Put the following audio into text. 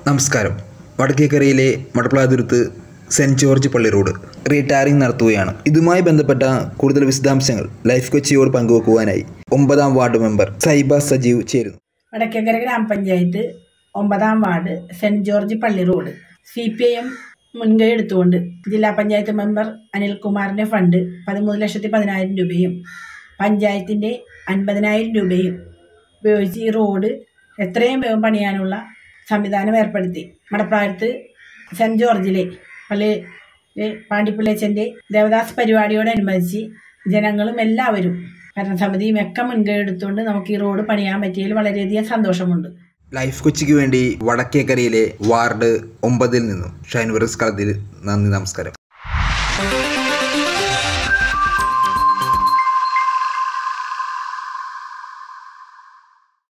നമസ്കാരം വടക്കേക്കരയിലെ Madaplathuruthu saint George പള്ളി റോഡ് റീടാറിംഗ് നടത്തുകയാണ് ഇതുമായി ബന്ധപ്പെട്ട കൂടുതൽ വിശദാംശങ്ങൾ ലൈഫ് കൊച്ചിയോട് പങ്കുവെക്കുവാനായി ഒമ്പതാം വാർഡ് മെമ്പർ സൈബ സജീവ് ചേരുന്നു വടക്കേക്കര ഗ്രാമപഞ്ചായത്ത് ഒമ്പതാം വാർഡ് സെന്റ് ജോർജ് പള്ളി road C P I M മുൻകൈ എടുത്തുകൊണ്ട് ജില്ലാ പഞ്ചായത്ത് മെമ്പർ അനിൽകുമാറിന്റെ ഫണ്ട് പതിമൂന്ന് ലക്ഷത്തി പതിനായിരം രൂപയും പഞ്ചായത്തിന്റെ അൻപതിനായിരം രൂപയും ഉപയോഗിച്ച് ഈ റോഡ് എത്രയും വേഗം പണിയാനുള്ള സംവിധാനം ഏർപ്പെടുത്തി മടപ്രായത്ത് സെന്റ് ജോർജിലെ പള്ളിയിലെ പാണ്ടിപ്പിള്ളേച്ചൻ്റെ ദേവദാസ് പരിപാടിയോടനുബന്ധിച്ച് ജനങ്ങളും എല്ലാവരും ഭരണസമിതിയും ഒക്കെ മുൻകൈ എടുത്തുകൊണ്ട് നമുക്ക് ഈ റോഡ് പണിയാൻ പറ്റിയതിൽ വളരെയധികം സന്തോഷമുണ്ട് ലൈഫ് കൊച്ചിക്ക് വേണ്ടി വടക്കേക്കരയിലെ വാർഡ് ഒമ്പതിൽ നിന്നും ഷൈൻ വെറസ് കളത്തിൽ നന്ദി നമസ്കാരം